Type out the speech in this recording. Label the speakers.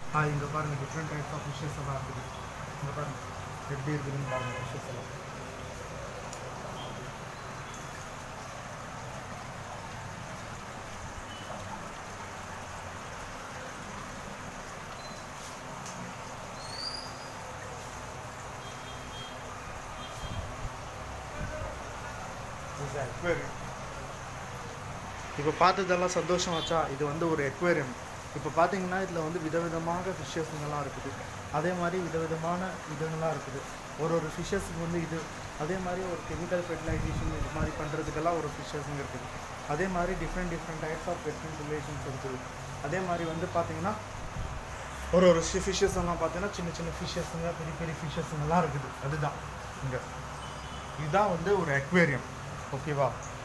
Speaker 1: ஆ இங்கே பாருங்கள் different types of fishes எல்லாம் இருக்குது இங்கே பாருங்கள் எப்படி இருக்குதுன்னு பாருங்கள் ஃபிஷ்ஷஸ் எல்லாம் aquarium. இப்போ பார்த்ததெல்லாம் சந்தோஷமாச்சா இது வந்து ஒரு எக்வேரியம் இப்போ பார்த்தீங்கன்னா இதில் வந்து விதவிதமாக ஃபிஷ்ஷஸ்ங்கெல்லாம் இருக்குது அதே மாதிரி விதவிதமான இதுங்கெல்லாம் இருக்குது ஒரு ஒரு ஃபிஷ்ஷஸ்க்கு வந்து இது அதே மாதிரி ஒரு கெமிக்கல் ஃபெர்டிலைசேஷன் இது மாதிரி பண்ணுறதுக்கெல்லாம் ஒரு ஃபிஷ்ஷஸ்ங்க இருக்குது அதே மாதிரி டிஃப்ரெண்ட் டிஃப்ரெண்ட் டைப்ஸ் ஆஃப் வெஸ்டிலேஷன்ஸ் இருக்குது அதே மாதிரி வந்து பார்த்தீங்கன்னா ஒரு ஒரு ஃபிஷ்ஷஸ் எல்லாம் பார்த்தீங்கன்னா சின்ன சின்ன ஃபிஷ்ஷஸுங்க பெரிய பெரிய ஃபிஷ்ஷஸுங்கெல்லாம் இருக்குது அதுதான் இங்கே இதுதான் வந்து ஒரு அக்வேரியம் ஓகேவா